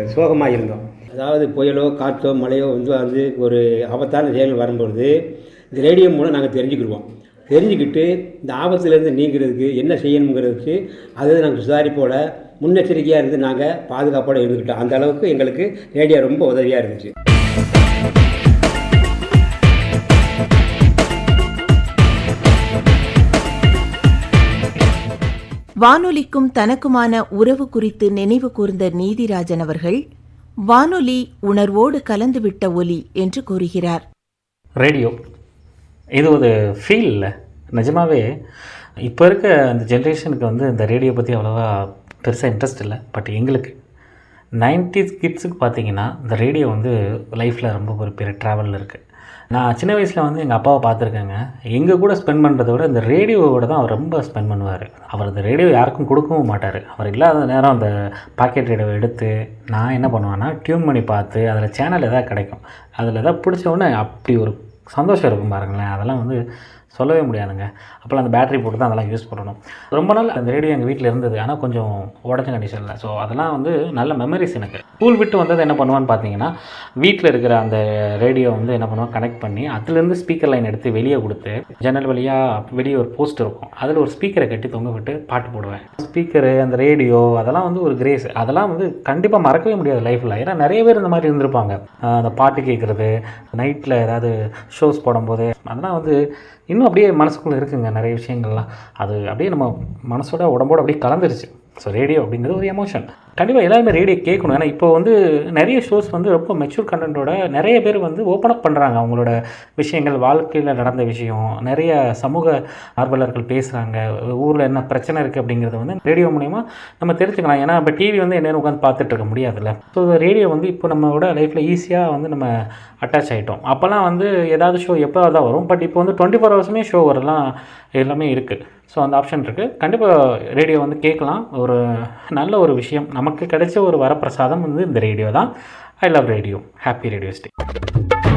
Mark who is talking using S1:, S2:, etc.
S1: சோகமாக இருந்தோம் அதாவது புயலோ காற்றோ மழையோ வந்து வந்து ஒரு ஆபத்தான செயல் வரும்பொழுது இந்த ரேடியோ மூலம் நாங்கள் தெரிஞ்சுக்கிடுவோம் தெரிஞ்சுக்கிட்டு இந்த ஆபத்துலேருந்து நீங்கிறதுக்கு என்ன செய்யணுங்கிறதுக்கு அது நாங்கள் சுதாரிப்போட முன்னெச்சரிக்கையாக இருந்து நாங்கள் பாதுகாப்போடு இருந்துக்கிட்டோம் அந்த அளவுக்கு எங்களுக்கு ரேடியோ ரொம்ப உதவியாக இருந்துச்சு
S2: வானொலிக்கும் தனக்குமான உறவு குறித்து நினைவு கூர்ந்த நீதிராஜன் அவர்கள் வானொலி உணர்வோடு கலந்துவிட்ட ஒலி என்று கூறுகிறார்
S3: ரேடியோ இது ஒரு ஃபீல் இல்லை நிஜமாவே இப்போ இருக்க அந்த ஜென்ரேஷனுக்கு வந்து இந்த ரேடியோ பற்றி அவ்வளோவா பெருசாக இன்ட்ரெஸ்ட் இல்லை பட் எங்களுக்கு நைன்டிஸ் கிட்ஸுக்கு பார்த்தீங்கன்னா இந்த ரேடியோ வந்து லைஃப்பில் ரொம்ப ஒரு பெரிய ட்ராவலில் இருக்குது நான் சின்ன வயசில் வந்து எங்கள் அப்பாவை பார்த்துருக்கேங்க எங்கள் கூட ஸ்பெண்ட் பண்ணுறத விட இந்த ரேடியோவோட தான் அவர் ரொம்ப ஸ்பெண்ட் பண்ணுவார் அவர் அந்த ரேடியோ யாருக்கும் கொடுக்கவும் மாட்டார் அவர் இல்லாத நேரம் அந்த பாக்கெட் ரேடியோவை எடுத்து நான் என்ன பண்ணுவேன்னா டியூன் பண்ணி பார்த்து அதில் சேனல் எதாவது கிடைக்கும் அதில் எதாவது பிடிச்ச உடனே அப்படி ஒரு சந்தோஷம் இருக்கும் பாருங்களேன் அதெல்லாம் வந்து சொல்லவே முடியாதுங்க அப்போல்லாம் அந்த பேட்டரி போட்டு தான் அதெல்லாம் யூஸ் பண்ணணும் ரொம்ப நாள் அந்த ரேடியோ எங்கள் வீட்டில் இருந்தது ஆனால் கொஞ்சம் உடஞ்ச கண்டிஷனில் ஸோ அதெல்லாம் வந்து நல்ல மெமரிஸ் எனக்கு ஸ்கூல் விட்டு வந்தது என்ன பண்ணுவான்னு பார்த்தீங்கன்னா வீட்டில் இருக்கிற அந்த ரேடியோ வந்து என்ன பண்ணுவான் கனெக்ட் பண்ணி அதுலேருந்து ஸ்பீக்கர் லைன் எடுத்து வெளியே கொடுத்து ஜன்னல் வழியாக வெளியே ஒரு போஸ்ட் இருக்கும் அதில் ஒரு ஸ்பீக்கரை கட்டி தொங்க விட்டு பாட்டு போடுவேன் ஸ்பீக்கரு அந்த ரேடியோ அதெல்லாம் வந்து ஒரு கிரேஸ் அதெல்லாம் வந்து கண்டிப்பாக மறக்கவே முடியாது லைஃப்பில் ஏன்னா நிறைய பேர் இந்த மாதிரி இருந்திருப்பாங்க ஆஹ் அந்த பாட்டு கேட்குறது நைட்டில் ஏதாவது ஷோஸ் போடும்போது அதெல்லாம் வந்து இன்னும் அப்படியே மனசுக்குள்ளே இருக்குங்க நிறைய விஷயங்கள்லாம் அது அப்படியே நம்ம மனசோட உடம்போட அப்படியே கலந்துருச்சு ஸோ ரேடியோ அப்படிங்கிறது ஒரு எமோஷன் கண்டிப்பாக எல்லாருமே ரேடியோ கேட்கணும் ஏன்னா இப்போ வந்து நிறைய ஷோஸ் வந்து ரொம்ப மெச்சூர் கண்டென்ட்டோட நிறைய பேர் வந்து ஓப்பன் அப் பண்ணுறாங்க அவங்களோட விஷயங்கள் வாழ்க்கையில் நடந்த விஷயம் நிறைய சமூக ஆர்வலர்கள் பேசுகிறாங்க ஊரில் என்ன பிரச்சனை இருக்குது அப்படிங்கிறத வந்து ரேடியோ மூலயமா நம்ம தெரிஞ்சுக்கலாம் ஏன்னா இப்போ டிவி வந்து என்ன உட்காந்து பார்த்துட்டு இருக்க முடியாதுல்ல ஸோ ரேடியோ வந்து இப்போ நம்மளோட லைஃப்பில் ஈஸியாக வந்து நம்ம அட்டாச் ஆகிட்டோம் அப்போல்லாம் வந்து ஏதாவது ஷோ எப்போ தான் வரும் பட் இப்போ வந்து டுவெண்ட்டி ஃபோர் ஹவர்ஸுமே ஷோ வரலாம் எல்லாமே இருக்குது ஸோ அந்த ஆப்ஷன் இருக்குது கண்டிப்பாக ரேடியோ வந்து கேட்கலாம் ஒரு நல்ல ஒரு விஷயம் நமக்கு கிடைச்ச ஒரு வரப்பிரசாதம் வந்து இந்த ரேடியோ தான் I love radio happy radio stay